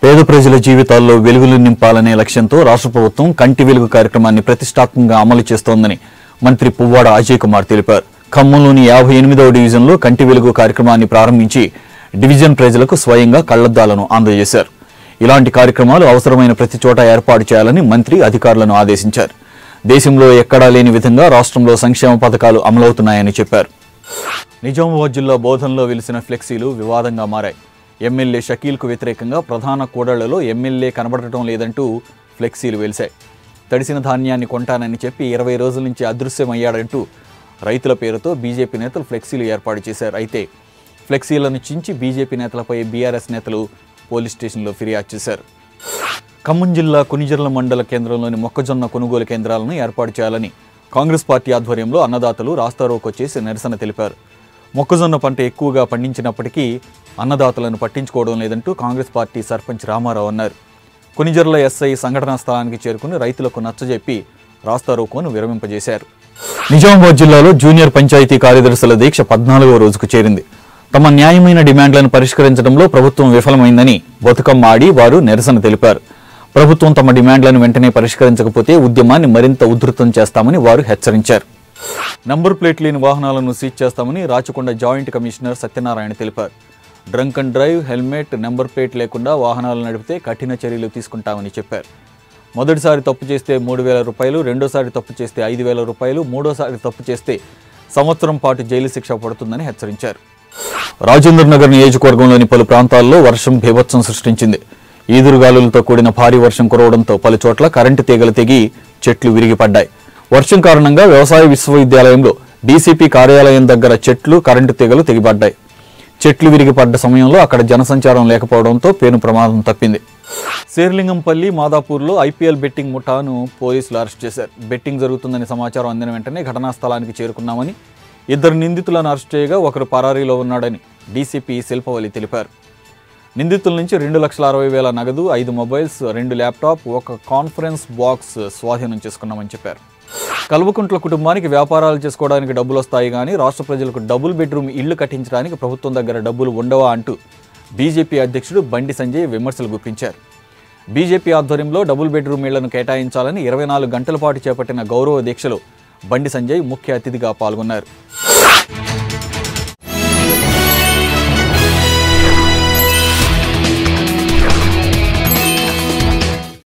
పేద ప్రజల జీవితాల్లో వెలుగులు నింపాలనే లక్ష్యంతో రాష్ట్ర ప్రభుత్వం కంటి వెలుగు కార్యక్రమాన్ని ప్రతిష్టాత్మకంగా అమలు చేస్తోందని మంత్రి పువ్వాడ అజయ్ కుమార్ తెలిపారు ఖమ్మంలోని యాభై ఎనిమిదవ డివిజన్లో కంటి వెలుగు కార్యక్రమాన్ని ప్రారంభించి డివిజన్ ప్రజలకు స్వయంగా కళ్లద్దాలను అందజేశారు ఇలాంటి కార్యక్రమాలు అవసరమైన ప్రతి చోట ఏర్పాటు చేయాలని మంత్రి అధికారులను ఆదేశించారు దేశంలో ఎక్కడా లేని విధంగా రాష్ట్రంలో సంక్షేమ పథకాలు అమలవుతున్నాయని చెప్పారు నిజామాబాద్ జిల్లా బోధనలో వెలిసిన ఫ్లెక్సీలు వివాదంగా మారాయి ఎమ్మెల్యే షకీల్కు వ్యతిరేకంగా ప్రధాన కూడళ్లలో ఎమ్మెల్యే కనబడటం లేదంటూ ఫ్లెక్సీలు వెలిశాయి తడిసిన ధాన్యాన్ని కొంటానని చెప్పి ఇరవై రోజుల నుంచి అదృశ్యమయ్యాడంటూ రైతుల పేరుతో బీజేపీ నేతలు ఫ్లెక్సీలు ఏర్పాటు చేశారు అయితే ఫ్లెక్సీలను చించి బీజేపీ నేతలపై బీఆర్ఎస్ నేతలు పోలీస్ స్టేషన్లో ఫిర్యాదు చేశారు ఖమ్మం జిల్లా కునిజర్ల మండల కేంద్రంలోని మొక్కజొన్న కొనుగోలు కేంద్రాలను ఏర్పాటు చేయాలని కాంగ్రెస్ పార్టీ ఆధ్వర్యంలో అన్నదాతలు రాస్తారోకో చేసి నిరసన తెలిపారు మొక్కజొన్న పంట ఎక్కువగా పండించినప్పటికీ అన్నదాతలను పట్టించుకోవడం లేదంటూ కాంగ్రెస్ పార్టీ సర్పంచ్ రామారావు అన్నారు కునిజర్ల ఎస్ఐ సంఘటనా స్థలానికి చేరుకుని రైతులకు నచ్చజెప్పి రాస్తారోకోను విరమింపజేశారు నిజామాబాద్ జిల్లాలో జూనియర్ పంచాయతీ కార్యదర్శుల దీక్ష పద్నాలుగో రోజుకు చేరింది తమ న్యాయమైన డిమాండ్లను పరిష్కరించడంలో ప్రభుత్వం విఫలమైందని బతుకమ్మ ఆడి వారు నిరసన తెలిపారు ప్రభుత్వం తమ డిమాండ్లను వెంటనే పరిష్కరించకపోతే ఉద్యమాన్ని మరింత ఉధృతం చేస్తామని వారు హెచ్చరించారు నంబర్ ప్లేట్ లేని వాహనాలను సీజ్ చేస్తామని రాచకొండ జాయింట్ కమిషనర్ సత్యనారాయణ తెలిపారు drunk and drive helmet number plate లేకుండా వాహనాలు నడిపితే కఠిన చర్యలు తీసుకుంటామని చెప్పారు మొదటిసారి తప్పు చేస్తే మూడు వేల రూపాయలు రెండోసారి తప్పు చేస్తే ఐదు వేల రూపాయలు మూడోసారి తప్పు చేస్తే సంవత్సరం పాటు జైలు శిక్ష పడుతుందని హెచ్చరించారు రాజేంద్ర నగర్ నియోజకవర్గంలోని పలు ప్రాంతాల్లో వర్షం బీభత్సం సృష్టించింది ఈదురుగాలులతో కూడిన భారీ వర్షం కురవడంతో పలు చోట్ల కరెంటు తీగలు తెగి చెట్లు విరిగిపడ్డాయి వర్షం కారణంగా వ్యవసాయ విశ్వవిద్యాలయంలో డీసీపీ కార్యాలయం దగ్గర చెట్లు కరెంటు తీగలు తెగిపడ్డాయి చెట్లు విరిగిపడ్డ సమయంలో అక్కడ జనసంచారం లేకపోవడంతో పేను ప్రమాదం తప్పింది శేర్లింగంపల్లి మాదాపూర్లో ఐపీఎల్ బెట్టింగ్ ముఠాను పోలీసులు అరెస్ట్ చేశారు బెట్టింగ్ జరుగుతుందని సమాచారం అందిన వెంటనే ఘటనా స్థలానికి చేరుకున్నామని ఇద్దరు నిందితులను అరెస్ట్ చేయగా ఒకరు పరారీలో ఉన్నాడని డీసీపీ శిల్పవల్లి తెలిపారు నిందితుల నుంచి రెండు లక్షల అరవై వేల నగదు ఐదు మొబైల్స్ రెండు ల్యాప్టాప్ ఒక కాన్ఫరెన్స్ బాక్స్ స్వాధీనం చేసుకున్నామని చెప్పారు కల్వకుంట్ల కుటుంబానికి వ్యాపారాలు చేసుకోవడానికి డబ్బులు వస్తాయి కానీ రాష్ట్ర ప్రజలకు డబుల్ బెడ్రూమ్ ఇళ్లు కట్టించడానికి ప్రభుత్వం దగ్గర డబ్బులు ఉండవా అంటూ బీజేపీ అధ్యక్షుడు బండి సంజయ్ విమర్శలు గుప్పించారు బీజేపీ ఆధ్వర్యంలో డబుల్ బెడ్రూమ్ ఇళ్లను కేటాయించాలని ఇరవై నాలుగు గంటల పాటు చేపట్టిన గౌరవ దీక్షలో బండి సంజయ్ ముఖ్య అతిథిగా పాల్గొన్నారు